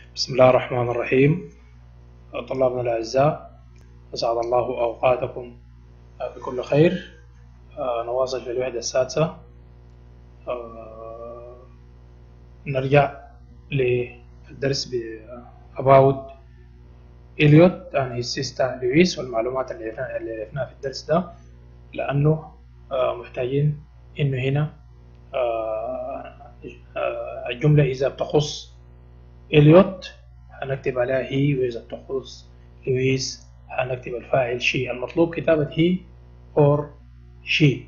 بسم الله الرحمن الرحيم طلابنا الأعزاء أسعد الله أوقاتكم بكل خير آه، نواصل في الوحدة السادسة آه، نرجع للدرس ب about إليوت and his sister لويس والمعلومات اللي اللي عرفناها في الدرس ده لأنه آه، محتاجين إنه هنا الجملة إذا بتخص إليوت هنكتب عليها هي وإذا بتخص لويس هنكتب الفاعل شي المطلوب كتابة هي or شي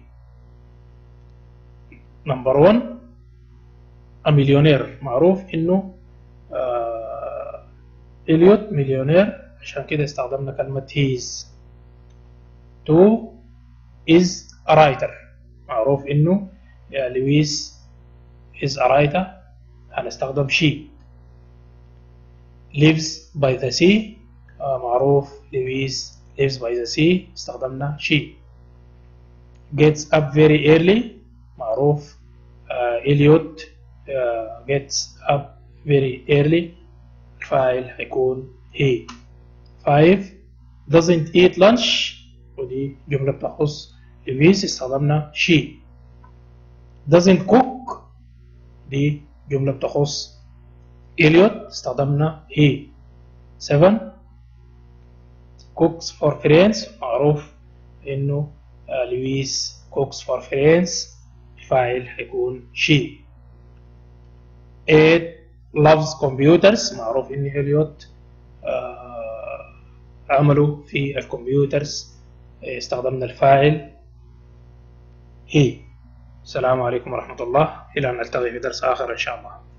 نمبر 1 مليونير معروف إنه آه إليوت مليونير عشان كده استخدمنا كلمة هيز 2 is a writer معروف إنه لويس is a writer هنستخدم she lives by the sea آه معروف لويس lives by the sea استخدمنا she gets up very early معروف إليوت uh, gets up very early الفاعل هيكون he 5 doesn't eat lunch ودي جملة بتخص لويس استخدمنا she doesn't cook دي جملة بتخص إليوت استخدمنا he 7 cooks for friends معروف إنه لويس cooks for friends الفاعل هيكون she 8 loves computers معروف إن إليوت آه عمله في الكمبيوترز استخدمنا الفاعل he السلام عليكم ورحمة الله إلى أن نلتقي في درس آخر إن شاء الله